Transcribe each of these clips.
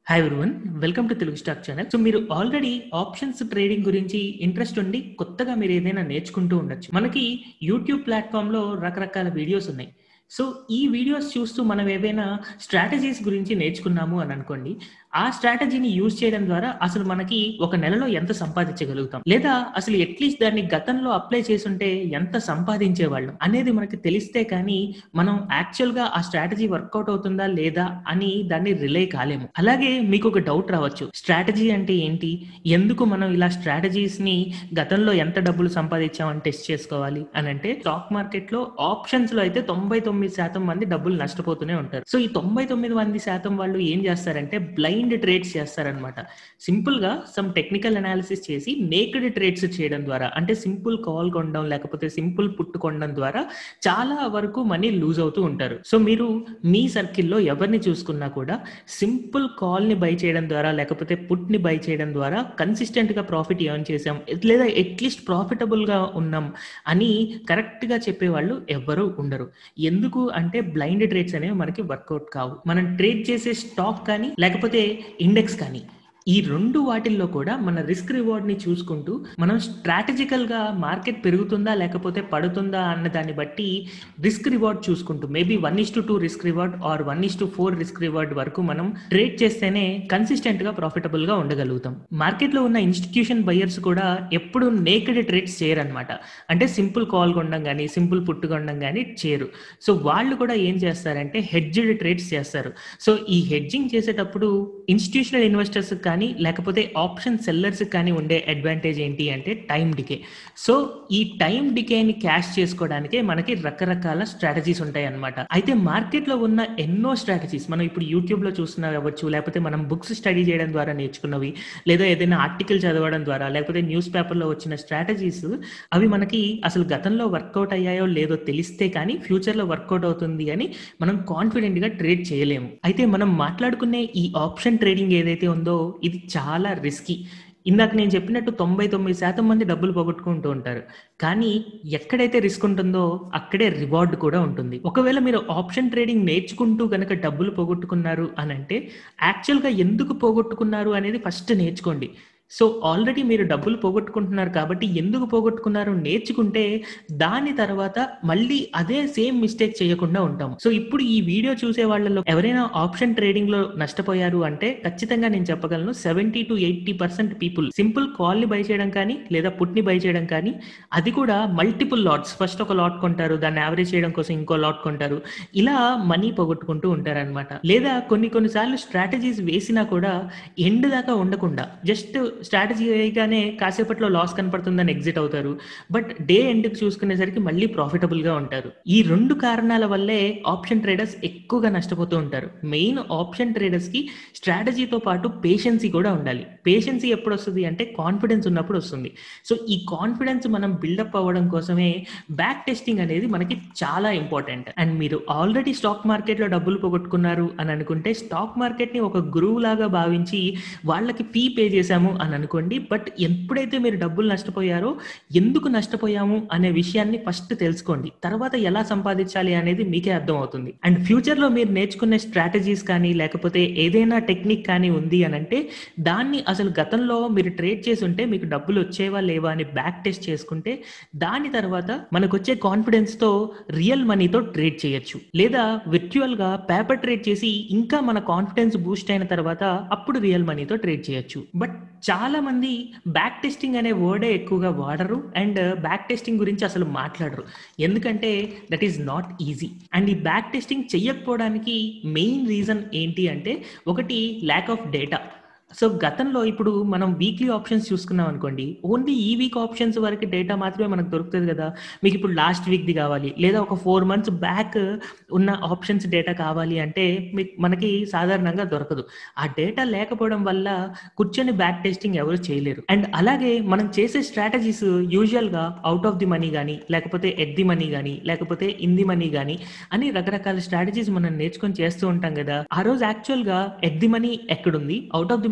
hi everyone welcome to Telugu stock channel so మీరు already options trading గురించి interest ఉండి కొత్తగా మీరు ఏదైనా నేర్చుకుంటూ ఉండొచ్చు మనకి యూట్యూబ్ ప్లాట్ఫామ్ లో రకరకాల వీడియోస్ ఉన్నాయి సో ఈ వీడియోస్ చూస్తూ మనం ఏవైనా స్ట్రాటజీస్ గురించి నేర్చుకున్నాము అని అనుకోండి ఆ స్ట్రాటజీని యూజ్ చేయడం ద్వారా అసలు మనకి ఒక నెలలో ఎంత సంపాదించగలుగుతాం లేదా అసలు అట్లీస్ట్ దాన్ని గతంలో అప్లై చేసుంటే ఎంత సంపాదించేవాళ్ళం అనేది మనకి తెలిస్తే కానీ మనం యాక్చువల్ గా ఆ స్ట్రాటజీ వర్కౌట్ అవుతుందా లేదా అని దాన్ని రిలే కాలేము అలాగే మీకు ఒక డౌట్ రావచ్చు స్ట్రాటజీ అంటే ఏంటి ఎందుకు మనం ఇలా స్ట్రాటజీస్ ని గతంలో ఎంత డబ్బులు సంపాదించామని టెస్ట్ చేసుకోవాలి అని అంటే స్టాక్ మార్కెట్ లో ఆప్షన్స్ లో అయితే తొంభై తొమ్మిది శాతం మంది డబ్బులు నష్టపోతూనే ఉంటారు సో ఈ తొంభై తొమ్మిది మంది శాతం వాళ్ళు ఏం చేస్తారంటే బ్లైండ్ ట్రేడ్స్ చేస్తారనమాట సింపుల్ గా సమ్ టెక్నికల్ అనాలిసిస్ చేసి నేకెడ్ ట్రేడ్స్ చేయడం ద్వారా అంటే సింపుల్ కాల్ కొనడం లేకపోతే సింపుల్ పుట్టు కొనడం ద్వారా చాలా వరకు మనీ లూజ్ అవుతూ ఉంటారు సో మీరు మీ సర్కిల్లో ఎవరిని చూసుకున్నా కూడా సింపుల్ కాల్ ని బై చేయడం ద్వారా లేకపోతే పుట్ ని బై చేయడం ద్వారా కన్సిస్టెంట్ గా ప్రాఫిట్ ఎర్న్ చేసాం లేదా అట్లీస్ట్ ప్రాఫిటబుల్ గా ఉన్నాం అని కరెక్ట్ గా చెప్పేవాళ్ళు ఎవ్వరూ ఉండరు ఎందుకు అంటే బ్లైండ్ ట్రేడ్స్ అనేవి మనకి వర్కౌట్ కావు మనం ట్రేడ్ చేసే స్టాక్ కానీ లేకపోతే ఇండెక్స్ కానీ ఈ రెండు వాటిల్లో కూడా మన రిస్క్ రివార్డ్ ని చూసుకుంటూ మనం స్ట్రాటజికల్ గా మార్కెట్ పెరుగుతుందా లేకపోతే పడుతుందా అన్న దాన్ని బట్టి రిస్క్ రివార్డ్ చూసుకుంటూ maybe one is to two risk reward or one is to four risk reward వరకు మనం ట్రేడ్ చేస్తేనే కన్సిస్టెంట్ గా ప్రాఫిటబుల్ గా ఉండగలుగుతాం మార్కెట్ లో ఉన్న ఇన్స్టిట్యూషన్ బయర్స్ కూడా ఎప్పుడు నేకెడ్ ట్రేడ్స్ చేయరనమాట అంటే సింపుల్ కాల్ కొనడం కానీ సింపుల్ పుట్టు కొనడం కానీ చేయరు సో వాళ్ళు కూడా ఏం చేస్తారంటే హెడ్జ్డ్ ట్రేడ్స్ చేస్తారు సో ఈ హెడ్జింగ్ చేసేటప్పుడు ఇన్స్టిట్యూషనల్ ఇన్వెస్టర్స్ కానీ లేకపోతే ఆప్షన్ సెల్లర్స్ కానీ ఉండే అడ్వాంటేజ్ ఏంటి అంటే టైం డికే సో ఈ టైం డికేని క్యాష్ చేసుకోవడానికే మనకి రకరకాల స్ట్రాటజీస్ ఉంటాయి అనమాట అయితే మార్కెట్లో ఉన్న ఎన్నో స్ట్రాటజీస్ మనం ఇప్పుడు యూట్యూబ్లో చూస్తున్నవి అవ్వచ్చు లేకపోతే మనం బుక్స్ స్టడీ చేయడం ద్వారా నేర్చుకున్నవి లేదా ఏదైనా ఆర్టికల్ చదవడం ద్వారా లేకపోతే న్యూస్ పేపర్లో వచ్చిన స్ట్రాటజీస్ అవి మనకి అసలు గతంలో వర్కౌట్ అయ్యాయో లేదో తెలిస్తే కానీ ఫ్యూచర్లో వర్కౌట్ అవుతుంది అని మనం కాన్ఫిడెంట్గా ట్రేడ్ చేయలేము అయితే మనం మాట్లాడుకునే ఈ ఆప్షన్ ట్రేడింగ్ ఏదైతే ఉందో ఇది చాలా రిస్కీ ఇందాక నేను చెప్పినట్టు తొంభై తొమ్మిది శాతం మంది డబ్బులు పోగొట్టుకుంటూ ఉంటారు కానీ ఎక్కడైతే రిస్క్ ఉంటుందో అక్కడే రివార్డ్ కూడా ఉంటుంది ఒకవేళ మీరు ఆప్షన్ ట్రేడింగ్ నేర్చుకుంటూ కనుక డబ్బులు పోగొట్టుకున్నారు అని అంటే యాక్చువల్గా ఎందుకు పోగొట్టుకున్నారు అనేది ఫస్ట్ నేర్చుకోండి సో ఆల్రెడీ మీరు డబ్బులు పోగొట్టుకుంటున్నారు కాబట్టి ఎందుకు పోగొట్టుకున్నారు నేర్చుకుంటే దాని తర్వాత మళ్ళీ అదే సేమ్ మిస్టేక్ చేయకుండా ఉంటాం సో ఇప్పుడు ఈ వీడియో చూసే వాళ్ళలో ఎవరైనా ఆప్షన్ ట్రేడింగ్ లో నష్టపోయారు అంటే ఖచ్చితంగా నేను చెప్పగలను seventy to eighty percent people simple call ని బై చేయడం కానీ లేదా పుట్ ని బై చేయడం కానీ అది కూడా మల్టిపుల్ లాట్స్ ఫస్ట్ ఒక లాట్ కొంటారు దాన్ని యావరేజ్ చేయడం కోసం ఇంకో లాట్ కొంటారు ఇలా మనీ పోగొట్టుకుంటూ ఉంటారనమాట లేదా కొన్ని కొన్నిసార్లు స్ట్రాటజీస్ వేసినా కూడా ఎండ్ దాకా ఉండకుండా జస్ట్ స్ట్రాటజీ వేయగానే కాసేపట్లో లాస్ కనపడుతుందని ఎగ్జిట్ అవుతారు బట్ డే ఎండ్కి చూసుకునేసరికి మళ్ళీ ప్రాఫిటబుల్గా ఉంటారు ఈ రెండు కారణాల వల్లే ఆప్షన్ ట్రేడర్స్ ఎక్కువగా నష్టపోతూ ఉంటారు మెయిన్ ఆప్షన్ ట్రేడర్స్కి స్ట్రాటజీతో పాటు పేషెన్సీ కూడా ఉండాలి పేషెన్సీ ఎప్పుడు వస్తుంది అంటే కాన్ఫిడెన్స్ ఉన్నప్పుడు వస్తుంది సో ఈ కాన్ఫిడెన్స్ మనం బిల్డప్ అవ్వడం కోసమే బ్యాక్ టెస్టింగ్ అనేది మనకి చాలా ఇంపార్టెంట్ అండ్ మీరు ఆల్రెడీ స్టాక్ మార్కెట్లో డబ్బులు పోగొట్టుకున్నారు అని అనుకుంటే స్టాక్ మార్కెట్ని ఒక గురువు లాగా భావించి వాళ్ళకి ఫీ పే చేశాము అని అనుకోండి బట్ ఎప్పుడైతే మీరు డబ్బులు నష్టపోయారో ఎందుకు నష్టపోయాము అనే విషయాన్ని ఫస్ట్ తెలుసుకోండి తర్వాత ఎలా సంపాదించాలి అనేది మీకే అర్థం అవుతుంది అండ్ ఫ్యూచర్లో మీరు నేర్చుకునే స్ట్రాటజీస్ కానీ లేకపోతే ఏదైనా టెక్నిక్ కానీ ఉంది అని అంటే దాన్ని అసలు గతంలో మీరు ట్రేడ్ చేసి ఉంటే మీకు డబ్బులు వచ్చేవా లేవా అని బ్యాక్ టెస్ట్ చేసుకుంటే దాని తర్వాత మనకు వచ్చే కాన్ఫిడెన్స్ తో రియల్ మనీతో ట్రేడ్ చేయొచ్చు లేదా విర్చువల్ గా పేపర్ ట్రేడ్ చేసి ఇంకా మన కాన్ఫిడెన్స్ బూస్ట్ అయిన తర్వాత అప్పుడు రియల్ మనీతో ట్రేడ్ చేయొచ్చు బట్ చాలా మంది బ్యాక్ టెస్టింగ్ అనే వర్డే ఎక్కువగా వాడరు అండ్ బ్యాక్ టెస్టింగ్ గురించి అసలు మాట్లాడరు ఎందుకంటే that is not easy and ఈ బ్యాక్ టెస్టింగ్ చెయ్యకపోవడానికి మెయిన్ రీజన్ ఏంటి అంటే ఒకటి ల్యాక్ ఆఫ్ డేటా సో గతంలో ఇప్పుడు మనం వీక్లీ ఆప్షన్స్ చూసుకున్నాం అనుకోండి ఓన్లీ ఈ వీక్ ఆప్షన్స్ వరకు డేటా మాత్రమే మనకు దొరుకుతుంది కదా మీకు ఇప్పుడు లాస్ట్ వీక్ది కావాలి లేదా ఒక ఫోర్ మంత్స్ బ్యాక్ ఉన్న ఆప్షన్స్ డేటా కావాలి అంటే మీకు మనకి సాధారణంగా దొరకదు ఆ డేటా లేకపోవడం వల్ల కూర్చొని బ్యాక్ టెస్టింగ్ ఎవరు చేయలేరు అండ్ అలాగే మనం చేసే స్ట్రాటజీస్ యూజువల్గా అవుట్ ఆఫ్ ది మనీ కానీ లేకపోతే ఎట్ ది మనీ కానీ లేకపోతే ఇన్ ది మనీ కానీ అని రకరకాల స్ట్రాటజీస్ మనం నేర్చుకొని చేస్తూ ఉంటాం కదా ఆ రోజు యాక్చువల్గా ఎట్ ది మనీ ఎక్కడుంది out of the money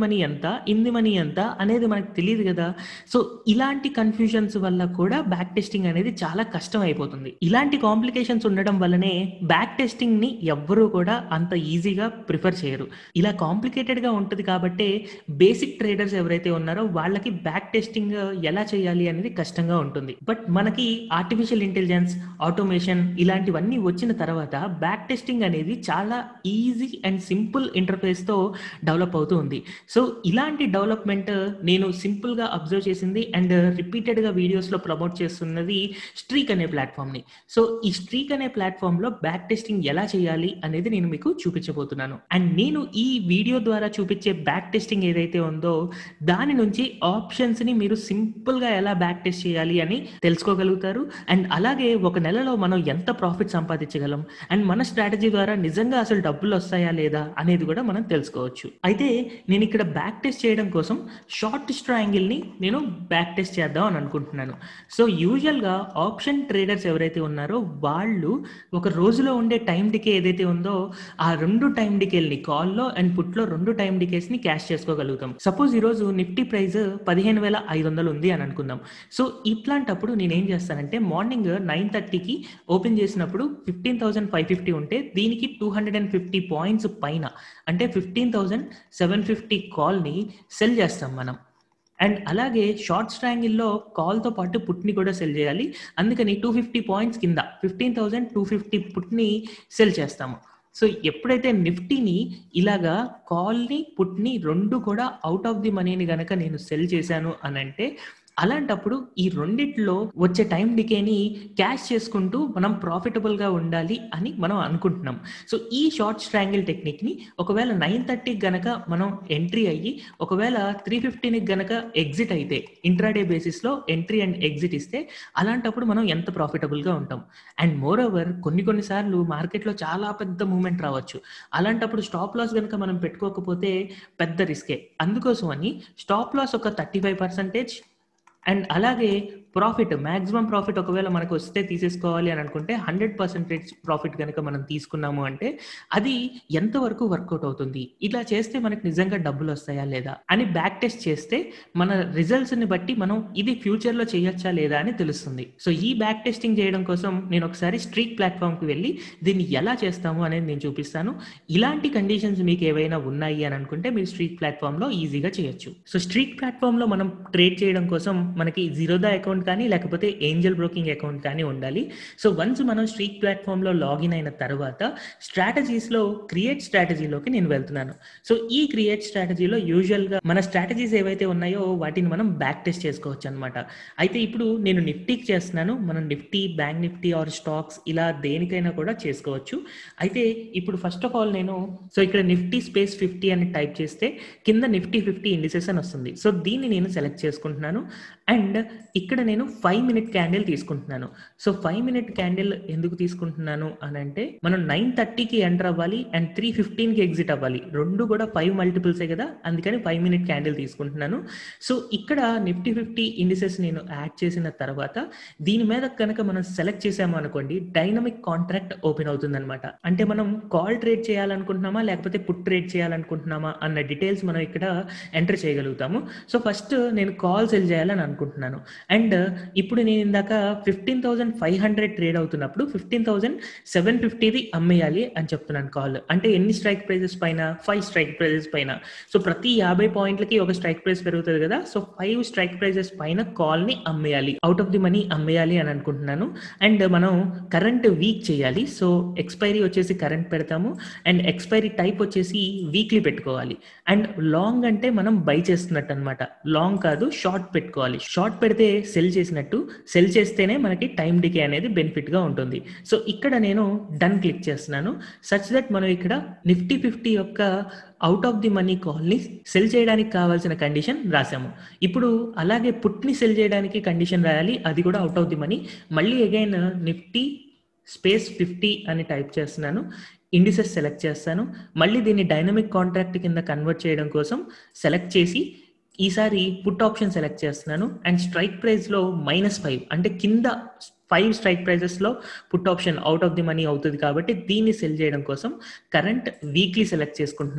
money ఎంత ఇన్ని మనీ ఎంత అనేది మనకు తెలియదు కదా సో ఇలాంటి కన్ఫ్యూజన్స్ వల్ల కూడా బ్యాక్ టెస్టింగ్ అనేది చాలా కష్టం అయిపోతుంది ఇలాంటి కాంప్లికేషన్స్ ఉండడం వల్లనే బ్యాక్ టెస్టింగ్ ని ఎవ్వరూ కూడా అంత ఈజీగా ప్రిఫర్ చేయరు ఇలా కాంప్లికేటెడ్ గా ఉంటుంది కాబట్టి బేసిక్ ట్రేడర్స్ ఎవరైతే ఉన్నారో వాళ్ళకి బ్యాక్ టెస్టింగ్ ఎలా చేయాలి అనేది కష్టంగా ఉంటుంది బట్ మనకి ఆర్టిఫిషియల్ ఇంటెలిజెన్స్ ఆటోమేషన్ ఇలాంటివన్నీ వచ్చిన తర్వాత బ్యాక్ టెస్టింగ్ అనేది చాలా ఈజీ అండ్ సింపుల్ ఇంటర్ఫేస్ తో డెవలప్ అవుతూ ఉంది సో ఇలాంటి డెవలప్మెంట్ నేను సింపుల్ గా అబ్జర్వ్ చేసింది అండ్ రిపీటెడ్ గా వీడియోస్ లో ప్రమోట్ చేస్తున్నది స్ట్రీక్ అనే ప్లాట్ఫామ్ ని సో ఈ స్ట్రీక్ అనే ప్లాట్ఫామ్ లో బ్యాక్ టెస్టింగ్ ఎలా చేయాలి అనేది నేను మీకు చూపించబోతున్నాను అండ్ నేను ఈ వీడియో ద్వారా చూపించే బ్యాక్ టెస్టింగ్ ఏదైతే ఉందో దాని నుంచి ఆప్షన్స్ ని మీరు సింపుల్ గా ఎలా బ్యాక్ టెస్ట్ చేయాలి అని తెలుసుకోగలుగుతారు అండ్ అలాగే ఒక నెలలో మనం ఎంత ప్రాఫిట్ సంపాదించగలం అండ్ మన స్ట్రాటజీ ద్వారా నిజంగా అసలు డబ్బులు వస్తాయా లేదా అనేది కూడా మనం తెలుసుకోవచ్చు అయితే నేను ఇక్కడ బ్యాక్ టెస్ట్ చేయడం కోసం షార్ట్ ట్రయాంగిల్ ని నేను బ్యాక్ టెస్ట్ చేద్దాం అని అనుకుంటున్నాను సో యూజువల్ గా ఆప్షన్ ట్రేడర్స్ ఎవరైతే ఉన్నారో వాళ్ళు ఒక రోజులో ఉండే టైం డికే ఏదైతే ఉందో ఆ రెండు టైం డికేల్ని కాల్లో అండ్ పుట్లో రెండు టైం డికేస్ ని క్యాష్ చేసుకోగలుగుతాం సపోజ్ ఈ రోజు నిఫ్టీ ప్రైస్ పదిహేను వేల ఐదు వందలు ఉంది అని అనుకుందాం సో ఇట్లాంటప్పుడు నేను ఏం చేస్తానంటే మార్నింగ్ నైన్ థర్టీకి ఓపెన్ చేసినప్పుడు ఫిఫ్టీన్ థౌసండ్ ఫైవ్ ఫిఫ్టీ ఉంటే దీనికి two hundred and fifty points పైన అంటే ఫిఫ్టీన్ థౌసండ్ సెవెన్ ఫిఫ్టీ కాల్ని సెల్ చేస్తాం మనం అండ్ అలాగే షార్ట్ స్ట్రాంగిల్లో కాల్తో పాటు పుట్ని కూడా సెల్ చేయాలి అందుకని టూ ఫిఫ్టీ పాయింట్స్ కింద ఫిఫ్టీన్ థౌసండ్ టూ ఫిఫ్టీ పుట్ని సెల్ చేస్తాము సో ఎప్పుడైతే నిఫ్టీని ఇలాగా కాల్ని పుట్ని రెండు కూడా అవుట్ ఆఫ్ ది మనీని గనక నేను సెల్ చేశాను అని అంటే అలాంటప్పుడు ఈ రెండిట్లో వచ్చే టైం డికేని క్యాష్ చేసుకుంటూ మనం ప్రాఫిటబుల్ గా ఉండాలి అని మనం అనుకుంటున్నాం సో ఈ షార్ట్ స్ట్రాంగిల్ టెక్నిక్ ని ఒకవేళ నైన్ థర్టీకి గనక మనం ఎంట్రీ అయ్యి ఒకవేళ త్రీ ఫిఫ్టీన్కి గనక ఎగ్జిట్ అయితే ఇంట్రాడే బేసిస్ లో ఎంట్రీ అండ్ ఎగ్జిట్ ఇస్తే అలాంటప్పుడు మనం ఎంత ప్రాఫిటబుల్ గా ఉంటాం అండ్ మోర్ ఓవర్ కొన్ని కొన్నిసార్లు మార్కెట్లో చాలా పెద్ద మూమెంట్ రావచ్చు అలాంటప్పుడు స్టాప్ లాస్ కనుక మనం పెట్టుకోకపోతే పెద్ద రిస్కే అందుకోసం అని స్టాప్ లాస్ ఒక థర్టీ ఫైవ్ పర్సెంటేజ్ అండ్ అలాగే ప్రాఫిట్ మాక్సిమం ప్రాఫిట్ ఒకవేళ మనకు వస్తే తీసేసుకోవాలి అని అనుకుంటే హండ్రెడ్ పర్సెంటేజ్ ప్రాఫిట్ కనుక మనం తీసుకున్నాము అంటే అది ఎంతవరకు వర్కౌట్ అవుతుంది ఇలా చేస్తే మనకు నిజంగా డబ్బులు వస్తాయా లేదా అని బ్యాక్ టెస్ట్ చేస్తే మన రిజల్ట్స్ ని బట్టి మనం ఇది ఫ్యూచర్ లో చేయొచ్చా లేదా అని తెలుస్తుంది సో ఈ బ్యాక్ టెస్టింగ్ చేయడం కోసం నేను ఒకసారి స్ట్రీక్ ప్లాట్ఫామ్ కి వెళ్ళి దీన్ని ఎలా చేస్తాము అనేది నేను చూపిస్తాను ఇలాంటి కండిషన్స్ మీకు ఏవైనా ఉన్నాయి అని అనుకుంటే మీరు స్ట్రీక్ ప్లాట్ఫామ్ లో ఈజీగా చేయొచ్చు సో స్ట్రీక్ ప్లాట్ఫామ్ లో మనం ట్రేడ్ చేయడం కోసం మనకి జీరోదా అకౌంట్ కానీ లేకపోతే ఏంజల్ బ్రోకింగ్ అకౌంట్ కానీ ఉండాలి సో వన్స్ మనం స్ట్రీక్ ప్లాట్ఫామ్ లో లాగిన్ అయిన తర్వాత స్ట్రాటజీస్ లో క్రియేట్ స్ట్రాటజీలోకి నేను వెళ్తున్నాను సో ఈ క్రియేట్ స్ట్రాటజీలో యూజువల్ గా మన స్ట్రాటజీస్ ఏవైతే ఉన్నాయో వాటిని మనం బ్యాక్ టెస్ట్ చేసుకోవచ్చు అనమాట అయితే ఇప్పుడు నేను నిఫ్టీకి చేస్తున్నాను మనం Nifty bank Nifty or stocks ఇలా దేనికైనా కూడా చేసుకోవచ్చు అయితే ఇప్పుడు ఫస్ట్ ఆఫ్ ఆల్ నేను సో ఇక్కడ నిఫ్టీ స్పేస్ ఫిఫ్టీ అని టైప్ చేస్తే కింద నిఫ్టీ ఫిఫ్టీ ఇండిసెస్ అని వస్తుంది సో దీన్ని నేను సెలెక్ట్ చేసుకుంటున్నాను అండ్ ఇక్కడ నేను ఫైవ్ మినిట్ క్యాండిల్ తీసుకుంటున్నాను సో ఫైవ్ మినిట్ క్యాండిల్ ఎందుకు తీసుకుంటున్నాను అని అంటే మనం నైన్ థర్టీకి ఎంటర్ అవ్వాలి అండ్ త్రీ ఫిఫ్టీన్కి ఎగ్జిట్ అవ్వాలి రెండు కూడా ఫైవ్ మల్టిపుల్సే కదా అందుకని ఫైవ్ మినిట్ క్యాండిల్ తీసుకుంటున్నాను సో ఇక్కడ నిఫ్టీ ఫిఫ్టీ ఇండిసెస్ నేను యాడ్ చేసిన తర్వాత దీని మీద కనుక మనం సెలెక్ట్ చేసాము అనుకోండి డైనమిక్ కాంట్రాక్ట్ ఓపెన్ అవుతుంది అనమాట అంటే మనం కాల్ ట్రేడ్ చేయాలనుకుంటున్నామా లేకపోతే పుట్ ట్రేడ్ చేయాలనుకుంటున్నామా అన్న డీటెయిల్స్ మనం ఇక్కడ ఎంటర్ చేయగలుగుతాము సో ఫస్ట్ నేను కాల్ సెల్ చేయాలని అనుకుంటున్నాను అండ్ ఇప్పుడు నేను ఇందాక fifteen thousand five hundred trade అవుతున్నప్పుడు ఫిఫ్టీన్ థౌసండ్ సెవెన్ ఫిఫ్టీది అమ్మేయాలి అని చెప్తున్నాను కాల్ అంటే ఎన్ని స్ట్రైక్ ప్రైజెస్ పైన ఫైవ్ స్ట్రైక్ ప్రైజెస్ పైన సో ప్రతి యాభై పాయింట్లకి ఒక స్ట్రైక్ ప్రైస్ పెరుగుతుంది కదా సో ఫైవ్ స్ట్రైక్ ప్రైజెస్ పైన కాల్ ని అమ్మేయాలి అవుట్ ఆఫ్ ది మనీ అమ్మేయాలి అని అనుకుంటున్నాను అండ్ మనం కరెంట్ వీక్ చేయాలి సో ఎక్స్పైరీ వచ్చేసి కరెంట్ పెడతాము అండ్ ఎక్స్పైరీ టైప్ వచ్చేసి వీక్లీ పెట్టుకోవాలి అండ్ లాంగ్ అంటే మనం బై చేస్తున్నట్టు అనమాట లాంగ్ కాదు షార్ట్ పెట్టుకోవాలి షార్ట్ పెడితే సెల్ చేసినట్టు సెల్ చేస్తేనే మనకి టైం డికే అనేది బెనిఫిట్ గా ఉంటుంది సో ఇక్కడ నేను డన్ క్లిక్ చేస్తున్నాను సచ్ దట్ మనం ఇక్కడ నిఫ్టీ ఫిఫ్టీ యొక్క అవుట్ ఆఫ్ ది మనీ కాల్ని సెల్ చేయడానికి కావాల్సిన కండిషన్ రాసాము ఇప్పుడు అలాగే పుట్ని సెల్ చేయడానికి కండిషన్ రాయాలి అది కూడా అవుట్ ఆఫ్ ది మనీ మళ్ళీ అగైన్ నిఫ్టీ స్పేస్ ఫిఫ్టీ అని టైప్ చేస్తున్నాను ఇండిసెస్ సెలెక్ట్ చేస్తాను మళ్ళీ దీన్ని డైనమిక్ కాంట్రాక్ట్ కింద కన్వర్ట్ చేయడం కోసం సెలెక్ట్ చేసి ఈసారి పుట్ ఆప్షన్ సెలెక్ట్ చేస్తున్నాను అండ్ స్ట్రైక్ ప్రైస్లో మైనస్ ఫైవ్ అంటే కింద ఫైవ్ స్ట్రైక్ ప్రైజెస్లో put option out of the money అవుతుంది కాబట్టి దీన్ని సెల్ చేయడం కోసం కరెంట్ వీక్లీ సెలెక్ట్ చేసుకుంటున్నాను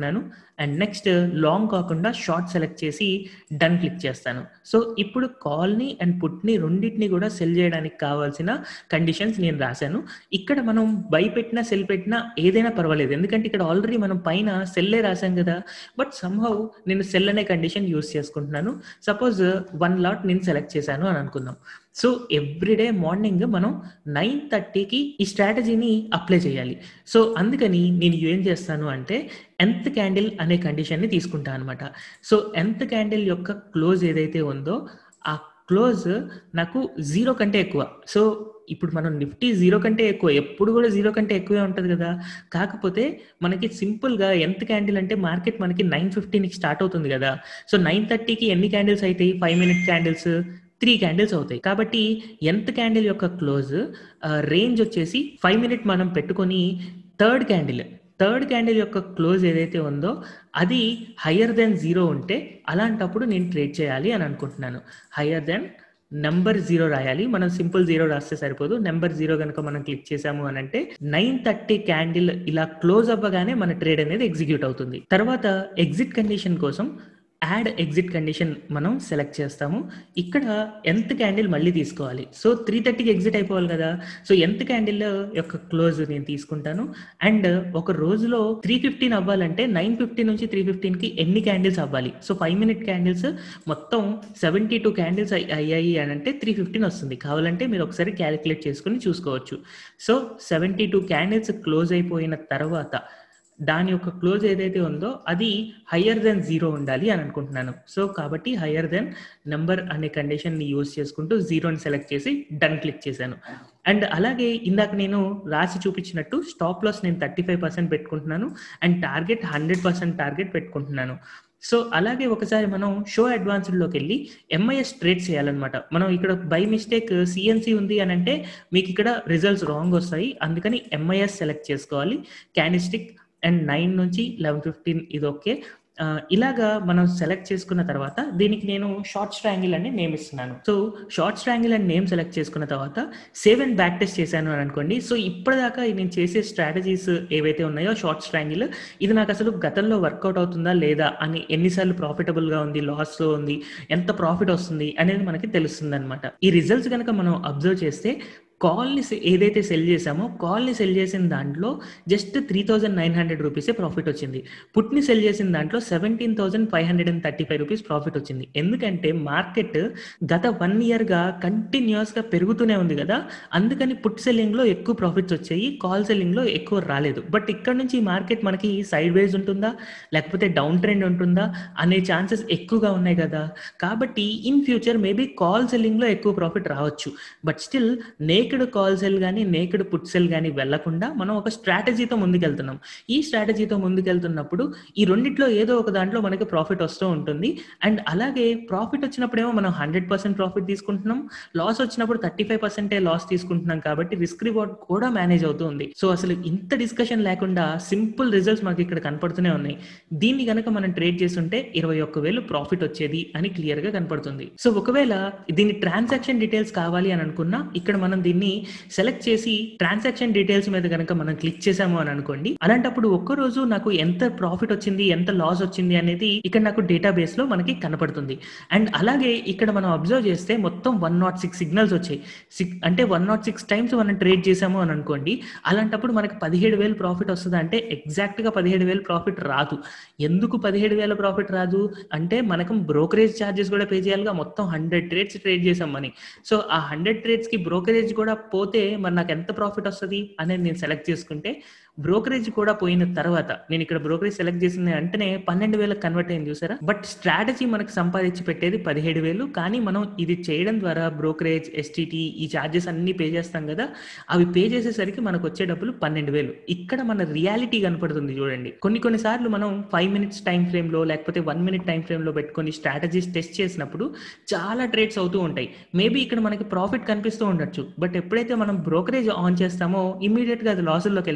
అండ్ నెక్స్ట్ లాంగ్ కాకుండా షార్ట్ సెలెక్ట్ చేసి డన్ క్లిక్ చేస్తాను సో ఇప్పుడు కాల్ని అండ్ పుట్ని రెండింటిని కూడా సెల్ చేయడానికి కావాల్సిన కండిషన్స్ నేను రాశాను ఇక్కడ మనం బై పెట్టినా సెల్ పెట్టినా ఏదైనా పర్వాలేదు ఎందుకంటే ఇక్కడ ఆల్రెడీ మనం పైన సెల్లే రాసాం కదా బట్ సమ్హౌ నేను సెల్ అనే కండిషన్ యూస్ చేసుకుంటున్నాను సపోజ్ వన్ లాట్ నేను సెలెక్ట్ చేశాను అని అనుకుందాం సో ఎవ్రీడే మార్నింగ్ మనం నైన్ థర్టీకి ఈ స్ట్రాటజీని అప్లై చేయాలి సో అందుకని నేను ఏం చేస్తాను అంటే ఎంత్ క్యాండిల్ అనే కండిషన్ని తీసుకుంటాను అనమాట సో ఎంత్ క్యాండిల్ యొక్క క్లోజ్ ఏదైతే ఉందో ఆ క్లోజ్ నాకు జీరో కంటే ఎక్కువ సో ఇప్పుడు మనం నిఫ్టీ జీరో కంటే ఎక్కువ ఎప్పుడు కూడా జీరో కంటే ఎక్కువే ఉంటుంది కదా కాకపోతే మనకి సింపుల్గా ఎంత క్యాండిల్ అంటే మార్కెట్ మనకి నైన్ ఫిఫ్టీన్కి స్టార్ట్ అవుతుంది కదా సో నైన్ థర్టీకి ఎన్ని క్యాండిల్స్ అవుతాయి five minute candles three candles అవుతాయి కాబట్టి ఎంత క్యాండిల్ యొక్క క్లోజ్ రేంజ్ వచ్చేసి ఫైవ్ మినిట్ మనం పెట్టుకొని థర్డ్ క్యాండిల్ థర్డ్ క్యాండిల్ యొక్క క్లోజ్ ఏదైతే ఉందో అది హయ్యర్ దెన్ జీరో ఉంటే అలాంటప్పుడు నేను ట్రేడ్ చేయాలి అని అనుకుంటున్నాను హయ్యర్ దెన్ నెంబర్ జీరో రాయాలి మనం సింపుల్ జీరో రాస్తే సరిపోదు నెంబర్ జీరో కనుక మనం క్లిక్ చేసాము అని అంటే నైన్ థర్టీ క్యాండిల్ ఇలా క్లోజ్ అవ్వగానే మన ట్రేడ్ అనేది ఎగ్జిక్యూట్ అవుతుంది తర్వాత ఎగ్జిట్ కండిషన్ కోసం యాడ్ ఎగ్జిట్ కండిషన్ మనం సెలెక్ట్ చేస్తాము ఇక్కడ ఎంత క్యాండిల్ మళ్ళీ తీసుకోవాలి సో త్రీ థర్టీకి ఎగ్జిట్ అయిపోవాలి కదా సో ఎంత క్యాండిల్ యొక్క క్లోజ్ నేను తీసుకుంటాను అండ్ ఒక రోజులో త్రీ ఫిఫ్టీన్ అవ్వాలంటే నైన్ ఫిఫ్టీ నుంచి త్రీ ఫిఫ్టీన్కి ఎన్ని క్యాండిల్స్ అవ్వాలి సో ఫైవ్ మినిట్ క్యాండిల్స్ మొత్తం సెవెంటీ టూ క్యాండిల్స్ అయ్యాయి అని అంటే త్రీ ఫిఫ్టీన్ వస్తుంది కావాలంటే మీరు ఒకసారి క్యాలిక్యులేట్ చేసుకుని చూసుకోవచ్చు so seventy two candles close అయిపోయిన తర్వాత దాని యొక్క క్లోజ్ ఏదైతే ఉందో అది హయ్యర్ దెన్ జీరో ఉండాలి అని అనుకుంటున్నాను సో కాబట్టి హయ్యర్ దెన్ నెంబర్ అనే కండిషన్ని యూజ్ చేసుకుంటూ జీరోని సెలెక్ట్ చేసి డన్ క్లిక్ చేశాను అండ్ అలాగే ఇందాక నేను రాసి చూపించినట్టు స్టాప్ లాస్ నేను థర్టీ ఫైవ్ పర్సెంట్ పెట్టుకుంటున్నాను and target hundred percent target పెట్టుకుంటున్నాను సో అలాగే ఒకసారి మనం షో అడ్వాన్స్డ్లోకి వెళ్ళి ఎంఐఎస్ ట్రేడ్ చేయాలన్నమాట మనం ఇక్కడ బై మిస్టేక్ సిఎన్సి ఉంది అని అంటే మీకు ఇక్కడ రిజల్ట్స్ రాంగ్ వస్తాయి అందుకని ఎంఐఎస్ సెలెక్ట్ చేసుకోవాలి క్యానిస్టిక్ అండ్ నైన్ నుంచి లెవెన్ ఫిఫ్టీన్ ఇది ఓకే ఇలాగా మనం సెలెక్ట్ చేసుకున్న తర్వాత దీనికి నేను షార్ట్ స్ట్రాంగిల్ అని నేమ్ ఇస్తున్నాను సో షార్ట్ స్ట్రాంగిల్ అని నేమ్ సెలెక్ట్ చేసుకున్న తర్వాత సేవ్ అండ్ బ్యాక్ టెస్ట్ చేశాను అని అనుకోండి సో ఇప్పటిదాకా నేను చేసే స్ట్రాటజీస్ ఏవైతే ఉన్నాయో షార్ట్ స్ట్రాంగిల్ ఇది నాకు అసలు గతంలో వర్కౌట్ అవుతుందా లేదా అని ఎన్నిసార్లు ప్రాఫిటబుల్గా ఉంది లాస్లో ఉంది ఎంత ప్రాఫిట్ వస్తుంది అనేది మనకి తెలుస్తుంది అనమాట ఈ రిజల్ట్స్ కనుక మనం అబ్జర్వ్ చేస్తే కాల్ని ఏదైతే సెల్ చేసామో కాల్ని సెల్ చేసిన దాంట్లో just three thousand nine hundred రూపీసే ప్రాఫిట్ వచ్చింది పుట్ని సెల్ చేసిన దాంట్లో seventeen thousand five hundred and thirty five rupees profit వచ్చింది ఎందుకంటే మార్కెట్ గత వన్ ఇయర్గా కంటిన్యూస్గా పెరుగుతూనే ఉంది కదా అందుకని పుట్ సెల్లింగ్లో ఎక్కువ ప్రాఫిట్స్ వచ్చాయి కాల్ సెల్లింగ్లో ఎక్కువ రాలేదు బట్ ఇక్కడ నుంచి మార్కెట్ మనకి సైడ్ వేస్ ఉంటుందా లేకపోతే డౌన్ ట్రెండ్ ఉంటుందా అనే ఛాన్సెస్ ఎక్కువగా ఉన్నాయి కదా కాబట్టి ఇన్ ఫ్యూచర్ మేబీ కాల్ సెల్లింగ్లో ఎక్కువ ప్రాఫిట్ రావచ్చు బట్ స్టిల్ నేక్ నేకెడ్ కాల్ సెల్ కానీ నేకెడ్ పుట్ సెల్ కానీ వెళ్లకుండా మనం ఒక స్ట్రాటజీతో ముందుకెళ్తున్నాం ఈ స్ట్రాటజీతో ముందుకెళ్తున్నప్పుడు ఈ రెండిట్లో ఏదో ఒక దాంట్లో మనకి ప్రాఫిట్ వస్తూ ఉంటుంది అండ్ అలాగే ప్రాఫిట్ వచ్చినప్పుడేమో మనం హండ్రెడ్ పర్సెంట్ ప్రాఫిట్ తీసుకుంటున్నాం లాస్ వచ్చినప్పుడు థర్టీ ఫైవ్ పర్సెంటే లాస్ తీసుకుంటున్నాం కాబట్టి రిస్క్ రివార్డ్ కూడా మేనేజ్ అవుతూ ఉంది సో అసలు ఇంత డిస్కషన్ లేకుండా సింపుల్ రిజల్ట్స్ మనకి ఇక్కడ కనపడుతూనే ఉన్నాయి దీన్ని కనుక మనం ట్రేడ్ చేస్తుంటే ఇరవై ఒక్క వేలు ప్రాఫిట్ వచ్చేది అని క్లియర్ గా కనపడుతుంది సో ఒకవేళ దీని ట్రాన్సాక్షన్ డీటెయిల్స్ కావాలి అని అనుకున్నా ఇక్కడ మనం దీన్ని సెలెక్ట్ చేసి ట్రాన్సాక్షన్ డీటెయిల్స్ మీద కనుక మనం క్లిక్ చేసాము అని అనుకోండి అలాంటప్పుడు ఒక్క రోజు నాకు ఎంత ప్రాఫిట్ వచ్చింది ఎంత లాస్ వచ్చింది అనేది ఇక్కడ నాకు డేటాబేస్ లో మనకి కనపడుతుంది అండ్ అలాగే ఇక్కడ మనం అబ్జర్వ్ చేస్తే మొత్తం వన్ నాట్ సిక్స్ సిగ్నల్స్ వచ్చాయి అంటే వన్ నాట్ సిక్స్ టైమ్స్ మనం ట్రేడ్ చేసాము అని అనుకోండి అలాంటప్పుడు మనకి పదిహేడు వేలు ప్రాఫిట్ వస్తుంది అంటే ఎగ్జాక్ట్ గా పదిహేడు వేలు ప్రాఫిట్ రాదు ఎందుకు పదిహేడు వేల ప్రాఫిట్ రాదు అంటే మనకు బ్రోకరేజ్ ఛార్జెస్ కూడా పే చేయాలిగా మొత్తం హండ్రెడ్ ట్రేడ్స్ ట్రేడ్ చేసాం మనీ సో ఆ హండ్రెడ్ ట్రేడ్స్ కి బ్రోకరేజ్ కూడా పోతే మరి నాకు ఎంత ప్రాఫిట్ వస్తుంది అనేది నేను సెలెక్ట్ చేసుకుంటే బ్రోకరేజ్ కూడా పోయిన తర్వాత నేను ఇక్కడ బ్రోకరేజ్ సెలెక్ట్ చేసిన వెంటనే పన్నెండు వేలకు కన్వర్ట్ అయింది చూసారా బట్ స్ట్రాటజీ మనకు సంపాదించి పెట్టేది పదిహేడు వేలు కానీ మనం ఇది చేయడం ద్వారా బ్రోకరేజ్ ఎస్టీటీ ఈ ఛార్జెస్ అన్ని పే చేస్తాం కదా అవి పే చేసేసరికి మనకు వచ్చే డబ్బులు పన్నెండు వేలు ఇక్కడ మన రియాలిటీ కనపడుతుంది చూడండి కొన్ని కొన్ని సార్లు మనం ఫైవ్ మినిట్స్ టైం ఫ్రేమ్ లో లేకపోతే వన్ మినిట్ టైం ఫ్రేమ్ లో పెట్టుకొని స్ట్రాటజీస్ టెస్ట్ చేసినప్పుడు చాలా ట్రేడ్స్ అవుతూ ఉంటాయి మేబీ ఇక్కడ మనకి ప్రాఫిట్ కనిపిస్తూ ఉండొచ్చు బట్ ఎప్పుడైతే మనం బ్రోకరేజ్ ఆన్ చేస్తామో ఇమీడియట్ గా అది లాసుల్లోకి వెళ్ళిపోతుంది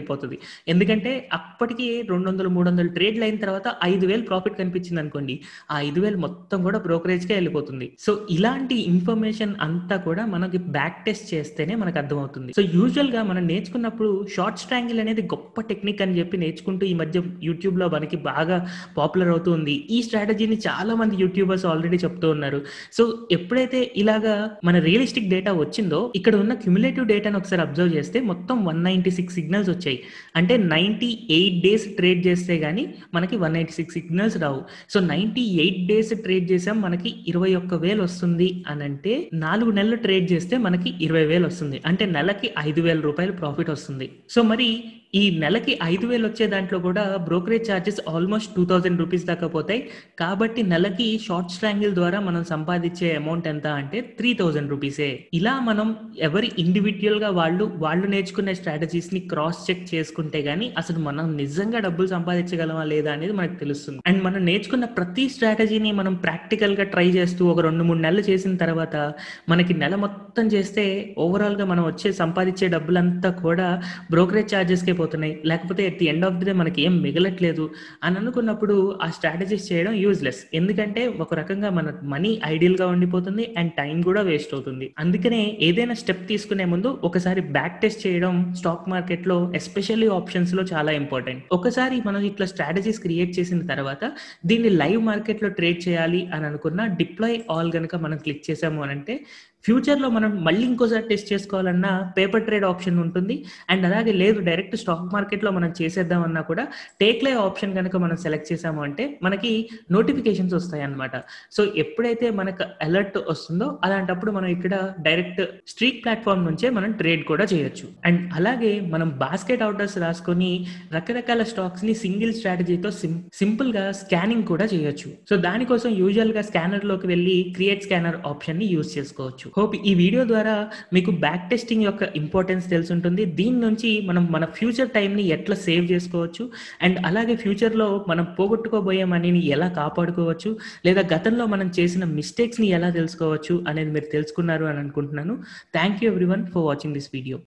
ఎందుకంటే అప్పటికి రెండు వందలు మూడు వందలు ట్రేడ్లు అయిన తర్వాత ఐదు వేలు ప్రాఫిట్ కనిపించింది అనుకోండి ఆ ఐదు వేలు మొత్తం కూడా బ్రోకరేజ్కే వెళ్ళిపోతుంది సో ఇలాంటి ఇన్ఫర్మేషన్ అంతా కూడా మనకి బ్యాక్ టెస్ట్ చేస్తేనే మనకు అర్థమవుతుంది సో యూజువల్ గా మనం నేర్చుకున్నప్పుడు షార్ట్ స్ట్రాంగిల్ అనేది గొప్ప టెక్నిక్ అని చెప్పి నేర్చుకుంటూ ఈ మధ్య యూట్యూబ్ లో మనకి బాగా పాపులర్ అవుతుంది ఈ స్ట్రాటజీని చాలా మంది యూట్యూబర్స్ ఆల్రెడీ చెప్తూ ఉన్నారు సో ఎప్పుడైతే ఇలాగా మన రియలిస్టిక్ డేటా వచ్చిందో ఇక్కడ ఉన్న క్యుములేటివ్ డేటాను ఒకసారి అబ్జర్వ్ చేస్తే మొత్తం వన్ నైన్టీ సిక్స్ సిగ్నల్స్ వచ్చాయి అంటే నైన్టీ ఎయిట్ డేస్ ట్రేడ్ చేస్తే గానీ మనకి వన్ ఎయిటీ సిక్స్ సిగ్నల్స్ రావు so ninety eight days trade చేసాం మనకి ఇరవై ఒక్క వేలు వస్తుంది అని అంటే నాలుగు నెలలు ట్రేడ్ చేస్తే మనకి ఇరవై వేలు వస్తుంది అంటే నెలకి ఐదు వేల రూపాయలు ప్రాఫిట్ వస్తుంది సో మరి ఈ నెలకి ఐదు వేలు వచ్చే దాంట్లో కూడా brokerage charges almost two thousand rupees దాకా పోతాయి కాబట్టి నెలకి షార్ట్ స్ట్రాంగిల్ ద్వారా మనం సంపాదించే అమౌంట్ ఎంత అంటే త్రీ థౌజండ్ రూపీసే ఇలా మనం ఎవరి ఇండివిజువల్ గా వాళ్ళు వాళ్ళు నేర్చుకునే స్ట్రాటజీస్ ని క్రాస్ చెక్ చేసుకుంటే గానీ అసలు మనం నిజంగా డబ్బులు సంపాదించగలమా లేదా అనేది మనకు తెలుస్తుంది అండ్ మనం నేర్చుకున్న ప్రతి స్ట్రాటజీని మనం ప్రాక్టికల్ గా ట్రై చేస్తూ ఒక రెండు మూడు నెలలు చేసిన తర్వాత మనకి నెల మొత్తం చేస్తే ఓవరాల్ గా మనం వచ్చే సంపాదించే డబ్బులంతా కూడా బ్రోకరేజ్ ఛార్జెస్ కే పోతున్నాయి లేకపోతే at the end of the day మనకి ఏం మిగలట్లేదు అని అనుకున్నప్పుడు ఆ స్ట్రాటజీస్ చేయడం యూజ్లెస్ ఎందుకంటే ఒక రకంగా మన మనీ ఐడియల్ గా ఉండిపోతుంది అండ్ టైం కూడా వేస్ట్ అవుతుంది అందుకనే ఏదైనా స్టెప్ తీసుకునే ముందు ఒకసారి బ్యాక్ టెస్ట్ చేయడం స్టాక్ మార్కెట్ లో ఎస్పెషల్లీ ఆప్షన్స్ లో చాలా ఇంపార్టెంట్ ఒకసారి మనం ఇట్లా స్ట్రాటజీస్ క్రియేట్ చేసిన తర్వాత దీన్ని లైవ్ మార్కెట్ లో ట్రేడ్ చేయాలి అని అనుకున్న డిప్లాయ్ ఆల్ గనుక మనం క్లిక్ చేసాము అని అంటే ఫ్యూచర్లో మనం మళ్ళీ ఇంకోసారి టెస్ట్ చేసుకోవాలన్నా పేపర్ ట్రేడ్ ఆప్షన్ ఉంటుంది అండ్ అలాగే లేదు డైరెక్ట్ స్టాక్ మార్కెట్లో మనం చేసేద్దామన్నా కూడా టేక్ లైవ్ ఆప్షన్ కనుక మనం సెలెక్ట్ చేసాము అంటే మనకి నోటిఫికేషన్స్ వస్తాయి అనమాట సో ఎప్పుడైతే మనకు అలర్ట్ వస్తుందో అలాంటప్పుడు మనం ఇక్కడ డైరెక్ట్ స్ట్రీట్ ప్లాట్ఫామ్ నుంచే మనం ట్రేడ్ కూడా చేయొచ్చు అండ్ అలాగే మనం బాస్కెట్ అవుటర్స్ రాసుకొని రకరకాల స్టాక్స్ ని సింగిల్ స్ట్రాటజీతో సింపుల్ గా స్కానింగ్ కూడా చేయొచ్చు సో దానికోసం యూజువల్ గా స్కానర్ లోకి వెళ్ళి క్రియేట్ స్కానర్ ఆప్షన్ ని యూజ్ చేసుకోవచ్చు హోప్ ఈ వీడియో ద్వారా మీకు బ్యాక్ టెస్టింగ్ యొక్క ఇంపార్టెన్స్ తెలుసుంటుంది దీని నుంచి మనం మన ఫ్యూచర్ టైంని ఎట్లా సేవ్ చేసుకోవచ్చు అండ్ అలాగే ఫ్యూచర్లో మనం పోగొట్టుకోబోయే మనీని ఎలా కాపాడుకోవచ్చు లేదా గతంలో మనం చేసిన మిస్టేక్స్ని ఎలా తెలుసుకోవచ్చు అనేది మీరు తెలుసుకున్నారు అని అనుకుంటున్నాను thank you everyone for watching this video